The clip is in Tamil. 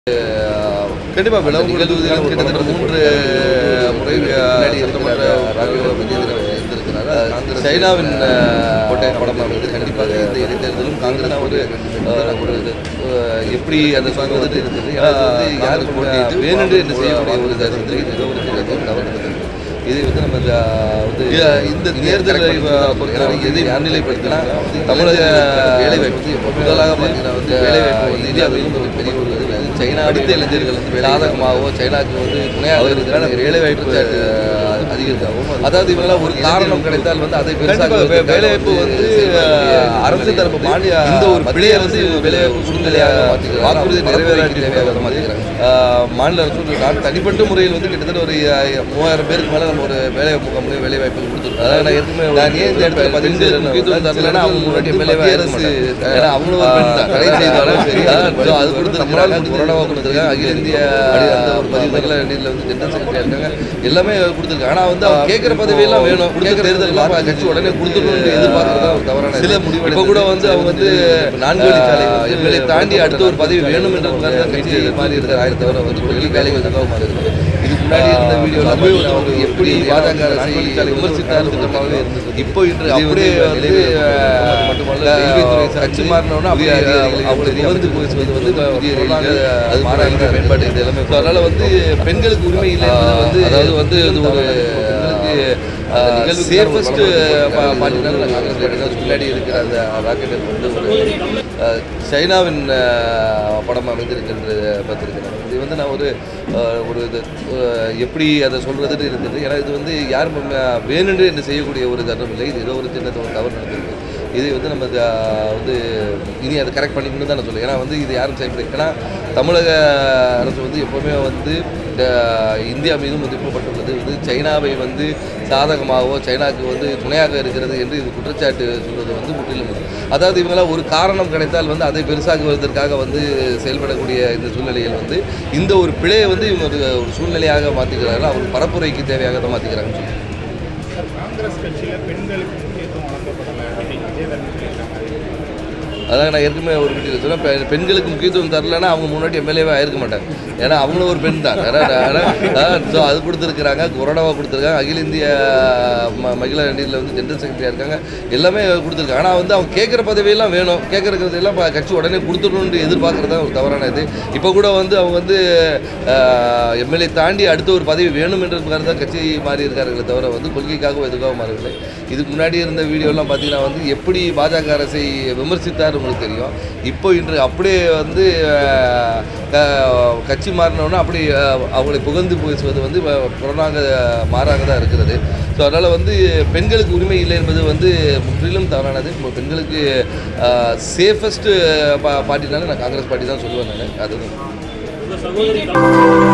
கண்டிப்பாக விளம்பர தொகுதியில் கிட்டத்தட்ட மூன்று முறை முன்னாடி சட்டமன்ற ராகுல் இருந்திருக்கிறார் சைனாவின் கோட்டை படம் வந்து கண்டிப்பாக இந்த இடைத்தேர்தலும் காங்கிரஸ் ஒரு அஹ், ஒரு இது, அஹ், எப்படி அந்த சொல்வது இருந்தது யார் போட்டியிட்டு வேணுண்டு என்ன செய்யக்கூடிய ஒரு இது வந்து இது ஏதோ ஒரு சின்ன தவறு இது வந்து நம்ம இந்த, வந்து இந்த தேர்தலை பொறுத்தவரை எதை முன்னிலைப்படுத்தினா தமிழக வேலைவாய்ப்பு முதலாக பார்த்தீங்கன்னா வந்து வேலைவாய்ப்பு வந்து இந்தியாவிலும் ஒரு பெரிய ஒரு இது வந்து சைனா அடுத்த இளைஞர்கள் வந்து சாதகமாகவோ சைனாக்கு வந்து துணையாக இருக்கிறாங்க வேலைவாய்ப்பு அதிகரித்தாகவும் அதாவது இவங்களாம் ஒரு காரணம் கிடைத்தால் வந்து அதை பெருசாக வேலைவாய்ப்பு வந்து அரசு தரப்பு மாநில இந்த ஒரு பிழையை வந்து வேலைவாய்ப்பு சூழ்நிலையாக மாற்றிக்கிறாங்க வாக்குறுதி நிறைவேறாட்டி தேவையாக மாற்றிக்கிறாங்க மாநில அரசு நான் தனிப்பட்ட முறையில் வந்து கிட்டத்தட்ட ஒரு அஹ், மூவாயிரம் பேருக்கு மேலே நம்ம ஒரு வேலை முகாம்லையும் வேலை வாய்ப்பு கொடுத்துருக்கோம் அதாவது நான் ஏற்கனவே நான் ஏன் இந்த இடத்துல பதினஞ்சு முக்கியத்துவம் தரலைன்னா அவங்க முன்னாடி வேலை அரசு ஏன்னா அவங்களும் ஒரு பெண் தான் தடை செய்தாலும் சரி so அது கொடுத்து நம்மளால் கொரோனாவாக கொடுத்துருக்காங்க அகில இந்திய அந்த ஒரு பதிவு மகள அணியில் வந்து ஜெனரல் செக்ரட்டரியாக இருக்காங்க எல்லாமே கொடுத்துருக்காங்க ஆனால் வந்து அவங்க கேட்குற பதவியெல்லாம் வேணும் கேட்குற தேர்தல் கட்சி உடனே கொடுத்துடணும்னு எதிர்பார்க்கறது ஒரு தவறான சில முடிவு இப்போ கூட வந்து அவங்க வந்து நான்கு வழிச்சாலை எம்எல்ஏ தாண்டி அடுத்த ஒரு பதவி வேணும் என்ற கட்சி மாறி இருக்கிற ஆயிரத்தி தவிர வந்து கொள்கை வேலை வந்து மாறி இருக்குது இதுக்கு முன்னாடி இருந்த வீடியோவில் அவங்க எப்படி பாஜக அரசை விமர்சித்தார் திட்டமாகவே இருந்தது இப்போ இன்று அப்படியே வந்து மட்டுமல்ல கட்சி மாறினோன்னா அப்படியே அவங்களை வந்து பேசுவது வந்து அது மாறாங்க மேம்பாட்டு இது எல்லாமே So, அதனால வந்து பெண்களுக்கு உரிமை இல்லை என்பது வந்து அதாவது வந்து இது ஒரு நிகழ்வு சேஃபஸ்ட் பாட்டினால காங்கிரஸ் முன்னாடி இருக்கிற அந்த ராக்கெட் வந்து ஒரு அஹ், சைனாவின் அஹ், படம் அமைந்திருக்கின்றது பார்த்துருக்கிறேன் இது வந்து நான் ஒரு அஹ், ஒரு இது அஹ், எப்படி அதை சொல்கிறதுன்னு இருந்தது ஏன்னா இது வந்து யார் வேணுன்று என்ன செய்யக்கூடிய ஒரு தருணம் இல்லை இது ஏதோ ஒரு சின்ன ஒரு தவறு நடந்திருக்கு இது வந்து நம்ம அஹ், வந்து இனி அதை கரெக்ட் பண்ணிக்கணும் தான் நான் சொல்லுவேன் ஏன்னா வந்து இது யாரும் செய்யப்படும் ஏன்னா தமிழக அரசு வந்து எப்போவுமே வந்து இந்த இந்தியா மீது மதிப்பப்பட்டுள்ளது வந்து சைனாவை வந்து சாதகமாகவோ சைனாக்கு வந்து துணையாக இருக்கிறது என்று இது குற்றச்சாட்டு சொல்வது வந்து முற்றிலும் இது. அதாவது இவங்களாம் ஒரு காரணம் கிடைத்தால் வந்து அதை பெருசாக்குவதற்காக வந்து செயல்படக்கூடிய இந்த சூழ்நிலையில் வந்து இந்த ஒரு பிழையை வந்து இவங்க ஒரு ஒரு சூழ்நிலையாக மாற்றிக்கிறார்கள் அவங்க பரப்புரைக்கு தேவையாக தான் மாற்றிக்கிறாங்கன்னு சொல்லுவாங்க சார் காங்கிரஸ் கட்சியில் பெண்களுக்கு முக்கியத்துவம் வழங்கப்படலை அப்படின்னு விஜயதரணி சொல்லியிருக்காங்க அதான் நான் ஏற்கனவே ஒரு வீட்டில் சொன்னேன் பெ- பெண்களுக்கு முக்கியத்துவம் தரலைன்னா அவங்க முன்னாடி எம்எல்ஏவாக ஆயிருக்க மாட்டாங்க ஏன்னா அவங்களும் ஒரு பெண் தான் ஸோ அது கொடுத்துருக்குறாங்க கொரோனாவாக கொடுத்துருக்காங்க அகில இந்திய ம மகிழா அணியில் வந்து ஜெனரல் செக்ரட்டரியாக இருக்காங்க எல்லாமே கொடுத்துருக்காங்க ஆனால் வந்து அவங்க கேட்குற பதவியெல்லாம் வேணும் கேட்குறது எல்லாம் ப- கட்சி உடனே கொடுத்துடணும்னு எதிர்பார்க்குறது தான் ஒரு தவறான இது இப்போ கூட வந்து அவங்க வந்து எம்எல்ஏ தாண்டி அடுத்த ஒரு பதவி வேணும் என்றதுக்காக தான் கட்சி மாறி இருக்கார்களே தவிர வந்து கொள்கைக்காகவும் எதுக்காக மாறவில்லை இதுக்கு முன்னாடி இருந்த வீடியோலாம் பார்த்தீங்கன்னா வந்து எப்படி பாஜக அரசை விமர்சித்தார் உங்களுக்கு தெரியும் இப்போ இன்று அப்படியே வந்து அஹ், க- கட்சி மாறினோன்னா அப்படி அஹ், அவங்களை புகழ்ந்து பேசுவது வந்து வ- புறநாக மாறாக தான் இருக்கிறது ஸோ அதனால் வந்து பெண்களுக்கு உரிமை இல்லை என்பது வந்து முற்றிலும் தவறானது இப்போ பெண்களுக்கு சேஃபஸ்ட்டு பா பார்ட்டினால நான் காங்கிரஸ் பார்ட்டி தான் சொல்லுவேன் நான் அதுதான் சகோதரி